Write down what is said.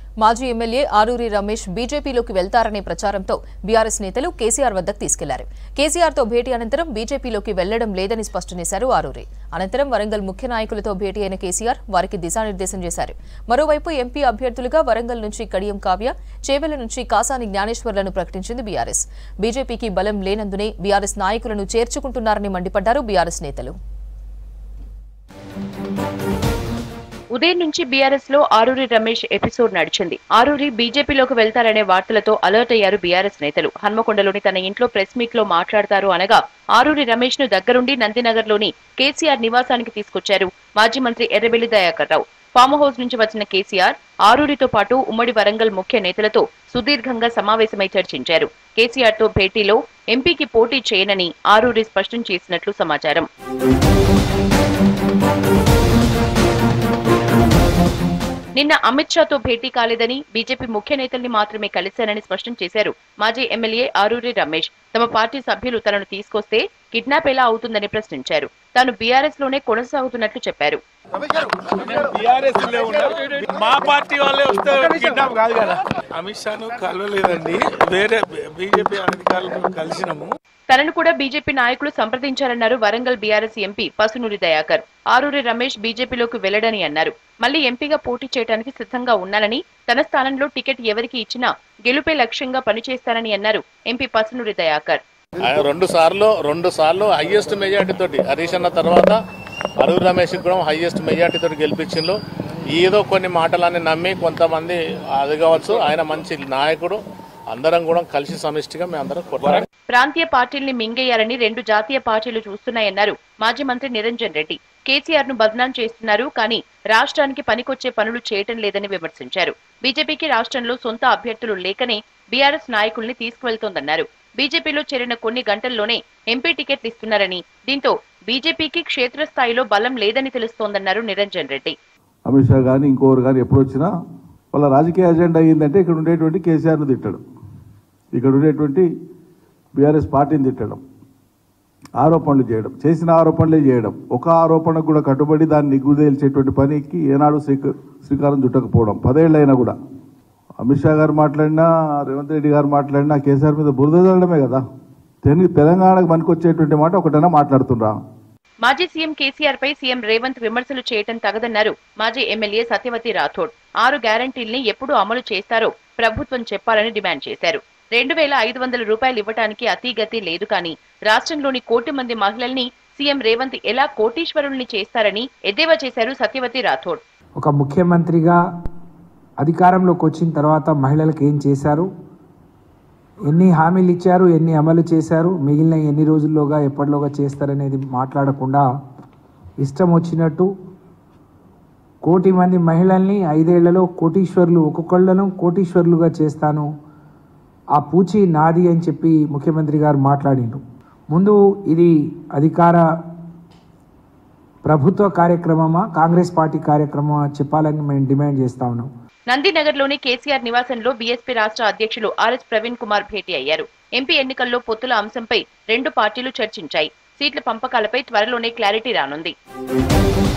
మాజీ ఎమ్మెల్యే ఆరూరి రమేష్ బీజేపీలోకి వెళ్తారనే ప్రచారంతో బీఆర్ఎస్ నేతలు కేసీఆర్ వద్దకు తీసుకెళ్లారు కేసీఆర్తో భేటీ అనంతరం బీజేపీలోకి వెళ్లడం లేదని స్పష్టం చేశారు ఆరూరి అనంతరం వరంగల్ ముఖ్య నాయకులతో భేటీ అయిన కేసీఆర్ వారికి దిశానిర్దేశం చేశారు మరోవైపు ఎంపీ అభ్యర్థులుగా వరంగల్ నుంచి కడియం కావ్య చేవెల నుంచి కాసాని జ్ఞానేశ్వర్లను ప్రకటించింది బీఆర్ఎస్ బీజేపీకి బలం లేనందునే బీఆర్ఎస్ నాయకులను చేర్చుకుంటున్నారని మండిపడ్డారు బీఆర్ఎస్ నేతలు ఉదయం నుంచి బీఆర్ఎస్ లో ఆరూరి రమేష్ ఎపిసోడ్ నడిచింది ఆరూరి బీజేపీలోకి వెళ్తారనే వార్తలతో అలర్ట్ అయ్యారు బీఆర్ఎస్ నేతలు హన్మకొండలోని తన ఇంట్లో ప్రెస్ మీట్ లో మాట్లాడతారు అనగా ఆరూరి రమేష్ ను దగ్గరుండి నందినగర్ లోని కేసీఆర్ నివాసానికి తీసుకొచ్చారు మాజీ మంత్రి ఎర్రబెల్లి దయాకర్ రావు ఫామ్ హౌస్ నుంచి వచ్చిన కేసీఆర్ ఆరూరితో పాటు ఉమ్మడి వరంగల్ ముఖ్య నేతలతో సుదీర్ఘంగా సమావేశమై చర్చించారు కేసీఆర్ తో భేటీలో ఎంపీకి పోటీ చేయనని ఆరూరి స్పష్టం చేసినట్లు సమాచారం నిన్న అమిత్ షాతో భేటీ కాలేదని బీజేపీ ముఖ్య నేతల్ని మాత్రమే కలిశానని స్పష్టం చేశారు మాజీ ఎమ్మెల్యే ఆరూరి రమేష్ తమ పార్టీ సభ్యులు తనను తీసుకొస్తే కిడ్నాప్ ఎలా అవుతుందని ప్రశ్నించారు తాను బీఆర్ఎస్ లోనే కొనసాగుతున్నట్లు చెప్పారు టీఆర్ఎస్ లో ఉన్నారు మా పార్టీ వాళ్ళే వస్తే కిడ్నాప్ కాదు కదా అమిత్ షాను కలవలేదండి వేరే బీజేపీ అధికారులతో కలిసినాము తనను కూడా బీజేపీ నాయకులు సంప్రదించారన్నారు వరంగల్ బీఆర్ఎస్ ఎంపీ పసునూరి దయాకర్ ఆరూరి రమేష్ బీజేపీలోకి వెళ్లడని అన్నారు మళ్లీ ఎంపీగా పోటీ చేయడానికి సిద్ధంగా ఉన్నానని తన స్థానంలో టికెట్ ఎవరికి ఇచ్చినా గెలుపే లక్ష్యంగా పనిచేస్తానని అన్నారు ఎంపీ పసునూరి దయాకర్ ఆయన రెండు సార్లు రెండు సార్లు హైయెస్ట్ మెజార్టీ తోటి హరీష్ అన్న తర్వాత అరువు రమేష్ కూడా హైయెస్ట్ మెజార్టీ తోటి గెలిపించిండు ఏదో కొన్ని మాటలన్నీ నమ్మి కొంతమంది అది కావచ్చు ఆయన మంచి నాయకుడు అందరం కూడా కలిసి సమిష్టిగా మేము అందరం కొట్టాలి ప్రాంతీయ పార్టీల్ని మింగేయాలని రెండు జాతీయ పార్టీలు చూస్తున్నాయన్నారు మాజీ మంత్రి నిరంజన్ రెడ్డి కేసీఆర్ ను బదనాం చేస్తున్నారు కానీ రాష్ట్రానికి పనికొచ్చే పనులు చేయటం లేదని విమర్శించారు బీజేపీకి రాష్ట్రంలో సొంత అభ్యర్థులు లేకనే బీఆర్ఎస్ నాయకుల్ని తీసుకువెళ్తోందన్నారు బీజేపీలో చేరిన కొన్ని గంటల్లోనే ఎంపీ టికెట్లు ఇస్తున్నారని దీంతో బీజేపీకి క్షేత్రస్థాయిలో బలం లేదని తెలుస్తోందన్నారు నిరంజన్ రెడ్డి అమిత్ షా కానీ ఇంకోరు కానీ ఎప్పుడు వచ్చినా వాళ్ళ రాజకీయ ఎజెండా అయ్యిందంటే ఇక్కడ ఉండేటువంటి కేసీఆర్ను తిట్టడం ఇక్కడ ఉండేటువంటి బీఆర్ఎస్ పార్టీని తిట్టడం ఆరోపణలు చేయడం చేసిన ఆరోపణలే చేయడం ఒక ఆరోపణకు కూడా కట్టుబడి దాన్ని నిగ్గుదేల్చేటువంటి పనికి ఏనాడు శ్రీక శ్రీకారం చుట్టకపోవడం పదేళ్ళైనా కూడా అమిత్ షా గారు మాట్లాడినా రేవంత్ రెడ్డి గారు మాట్లాడినా కేసీఆర్ మీద బురద చల్లడమే కదా తెలు- తెలంగాణకు పనికొచ్చేటువంటి మాట ఒకటైనా మాట్లాడుతుండ్రా మాజీ సీఎం కేసీఆర్ పై సీఎం రేవంత్ విమర్శలు చేయటం తగదన్నారు మాజీ ఎమ్మెల్యే సత్యవతి రాథోడ్ ఆరు గ్యారంటీల్ని ఎప్పుడు అమలు చేస్తారో ప్రభుత్వం చెప్పాలని డిమాండ్ చేశారు రెండు వేల ఐదు వందల రూపాయలు ఇవ్వటానికి అతీగతి లేదు కానీ రాష్ట్రంలోని కోటి మంది మహిళల్ని సీఎం రేవంత్ ఎలా కోటీశ్వరుల్ని చేస్తారని ఎద్దేవా చేశారు సత్యవతి రాథోడ్ ఒక ముఖ్యమంత్రిగా అధికారంలోకి వచ్చిన తర్వాత మహిళలకు ఏం చేశారు ఎన్ని హామీలు ఇచ్చారు ఎన్ని అమలు చేశారు మిగిలిన ఎన్ని రోజుల్లోగా ఎప్పటిలోగా చేస్తారనేది మాట్లాడకుండా ఇష్టం వచ్చినట్టు కోటి మంది మహిళల్ని ఐదేళ్లలో కోటీశ్వర్లు ఒక్కొక్కళ్ళను కోటీశ్వర్లుగా చేస్తాను ఆ పూచి నాది అని చెప్పి ముఖ్యమంత్రి గారు మాట్లాడిండ్రు ముందు ఇది అధికార ప్రభుత్వ కార్యక్రమమా కాంగ్రెస్ పార్టీ కార్యక్రమమా చెప్పాలని మేము డిమాండ్ చేస్తా ఉన్నాం నందినగర్లోని కేసీఆర్ నివాసంలో బీఎస్పీ రాష్ట్ర అధ్యక్షులు ఆర్ఎస్ ప్రవీణ్ కుమార్ భేటీ అయ్యారు ఎంపీ ఎన్నికల్లో పొత్తుల అంశంపై రెండు పార్టీలు చర్చించాయి సీట్ల పంపకాలపై త్వరలోనే క్లారిటీ రానుంది